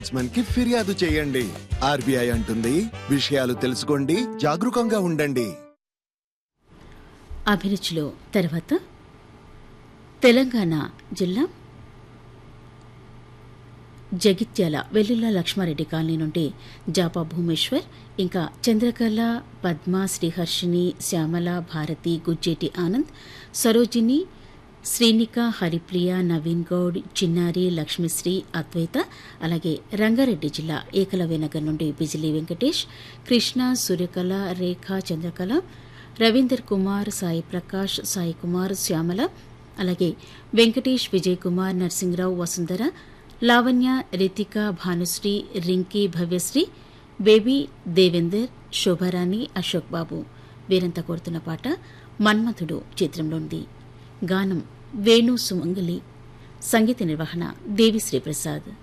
కి ఫిర్యాదు చేయండి ఆర్బీఐ అంటుంది విషయాలు తెలుసుకోండి జాగరూకంగా ఉండండి అభిరుచిలో తర్వాత తెలంగాణ జిల్లా జగిత్యాల వెల్లుల్ల లక్ష్మారెడ్డి కాలనీ నుండి జాపా భూమేశ్వర్ ఇంకా చంద్రకళ పద్మ శ్రీహర్షిని శ్యామల భారతి గుజ్జేటి ఆనంద్ సరోజిని శ్రీనిక హరిప్రియ నవీన్ గౌడ్ చిన్నారి లక్ష్మిశ్రీ అద్వైత అలాగే రంగారెడ్డి జిల్లా ఏకలవ్యనగర్ నుండి బిజిలీ వెంకటేష్ కృష్ణ సూర్యకళ రేఖ చంద్రకళ రవీందర్ కుమార్ సాయి ప్రకాష్ సాయి కుమార్ శ్యామల అలాగే వెంకటేష్ విజయ్ కుమార్ నరసింహరావు వసుంధర లావణ్య రితిక భానుశ్రీ రింకీ భవ్యశ్రీ బేబీ దేవేందర్ శోభారాణి అశోక్ బాబు వీరంతా కోరుతున్న పాట మన్మథుడు చిత్రంలోనిది గానం వేణు సుమంగలి సంగీత నిర్వహణ దేవిశ్రీ ప్రసాద్